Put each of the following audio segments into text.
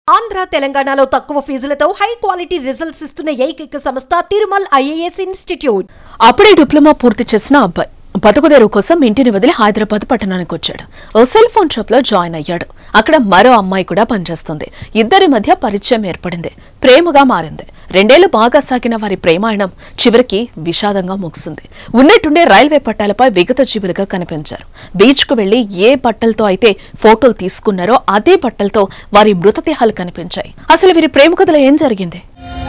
ఆంధ్ర తెలంగాణలో తక్కువ ఫీజులతో high quality results ఇస్తున్న ఏకైక సంస్థ తిరుమల్ ఐఏఎస్ ఇన్స్టిట్యూట్ అప్పుడే డిప్లొమా పూర్తి చేసిన అబ్బాయి బతుకుదెరువు కోసం ఇంటిని వదిలి హైదరాబాద్ పట్టణానికి వచ్చాడు ఓ సెల్ ఫోన్ షాప్ లో జాయిన్ అయ్యాడు అక్కడ మరో అమ్మాయి కూడా పనిచేస్తుంది ఇద్దరి మధ్య పరిచయం ఏర్పడింది ప్రేమగా మారింది రెండేళ్లు బాగా సాగిన వారి ప్రేమాయణం చివరికి విషాదంగా ముగిసింది ఉన్నట్టుండే రైల్వే పట్టాలపై విగత జీవులుగా కనిపించారు బీచ్ కు వెళ్లి ఏ బట్టలతో అయితే ఫోటోలు తీసుకున్నారో అదే బట్టలతో వారి మృతదేహాలు కనిపించాయి అసలు వీరి ప్రేమ కథలో ఏం జరిగింది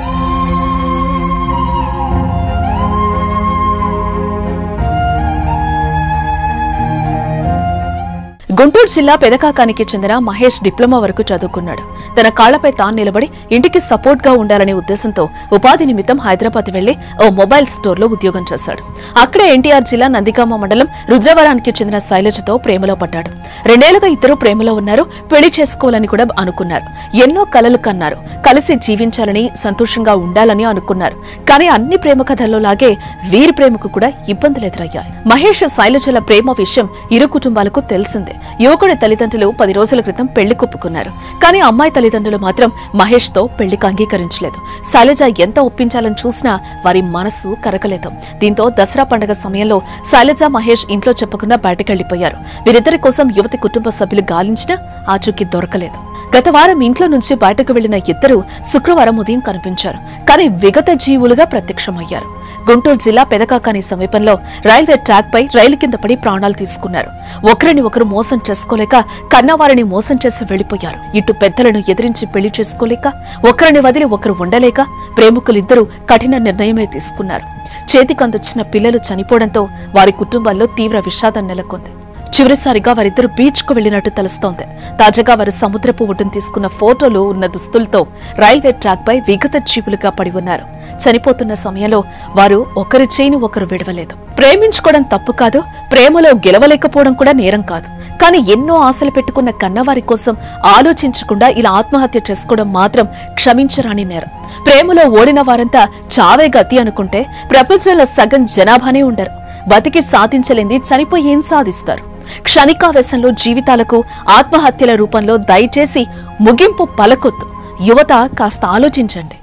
గుంటూరు జిల్లా పెదకాకానికి చెందిన మహేష్ డిప్లొమా వరకు చదువుకున్నాడు తన కాళ్లపై తాను నిలబడి ఇంటికి సపోర్ట్ గా ఉండాలనే ఉద్దేశంతో ఉపాధి నిమిత్తం హైదరాబాద్ వెళ్లి ఓ మొబైల్ స్టోర్ లో ఉద్యోగం చేశాడు అక్కడే ఎన్టీఆర్ జిల్లా నందిగామ మండలం రుద్రవరానికి చెందిన శైలజతో ప్రేమలో పడ్డాడు రెండేళ్లుగా ఇద్దరు ప్రేమలో ఉన్నారు పెళ్లి చేసుకోవాలని కూడా అనుకున్నారు ఎన్నో కలలు కన్నారు కలిసి జీవించాలని సంతోషంగా ఉండాలని అనుకున్నారు కానీ అన్ని ప్రేమ కథల్లో లాగే వీరి ప్రేమకు కూడా ఇబ్బందులు ఎదురయ్యాయి మహేష్ శైలజల ప్రేమ విషయం ఇరు కుటుంబాలకు తెలిసిందే యువకుడి తల్లిదండ్రులు పది రోజుల క్రితం పెళ్లి కొప్పుకున్నారు కానీ అమ్మాయి తల్లిదండ్రులు మాత్రం మహేష్ తో పెళ్లికి అంగీకరించలేదు శైలజ ఎంత ఒప్పించాలని చూసినా వారి మనసు కరగలేదు దీంతో దసరా పండుగ సమయంలో శైలజ మహేష్ ఇంట్లో చెప్పకుండా బయటకెళ్లిపోయారు వీరిద్దరి కోసం యువతి కుటుంబ సభ్యులు గాలించినా ఆచూకీ దొరకలేదు గత వారం ఇంట్లో నుంచి బయటకు వెళ్లిన ఇద్దరు శుక్రవారం ఉదయం కనిపించారు కానీ విగత జీవులుగా ప్రత్యక్షమయ్యారు గుంటూరు జిల్లా పెదకాకాని సమీపంలో రైల్వే ట్రాక్ పై రైలు కింద పడి ప్రాణాలు తీసుకున్నారు ఒకరిని ఒకరు మోసం చేసుకోలేక కన్నవారిని మోసం చేసి వెళ్లిపోయారు ఇటు పెద్దలను ఎదిరించి పెళ్లి చేసుకోలేక ఒకరిని వదిలి ఒకరు ఉండలేక ప్రేమికులిద్దరూ కఠిన నిర్ణయమే తీసుకున్నారు చేతికందొచ్చిన పిల్లలు చనిపోవడంతో వారి కుటుంబాల్లో తీవ్ర విషాదం నెలకొంది చివరిసారిగా వారిద్దరు బీచ్ కు వెళ్లినట్టు తెలుస్తోంది తాజాగా వారు సముద్రపు ఒడ్డును తీసుకున్న ఫోటోలు ఉన్న దుస్తులతో రైల్వే ట్రాక్ పై విగత జీవులుగా పడి ఉన్నారు చనిపోతున్న సమయంలో వారు ఒకరి చేయిని ఒకరు విడవలేదు ప్రేమించుకోవడం తప్పు కాదు ప్రేమలో గెలవలేకపోవడం కూడా నేరం కాదు కానీ ఎన్నో ఆశలు పెట్టుకున్న కన్నవారి కోసం ఆలోచించకుండా ఇలా ఆత్మహత్య చేసుకోవడం మాత్రం క్షమించరాని నేరం ప్రేమలో ఓడిన వారంతా చావే గతి అనుకుంటే ప్రపంచంలో సగం జనాభానే ఉండరు బతికి సాధించలేంది చనిపోయి ఏం సాధిస్తారు క్షణికావేశంలో జీవితాలకు ఆత్మహత్యల రూపంలో దయచేసి ముగింపు పలకొద్దు యువత కాస్త ఆలోచించండి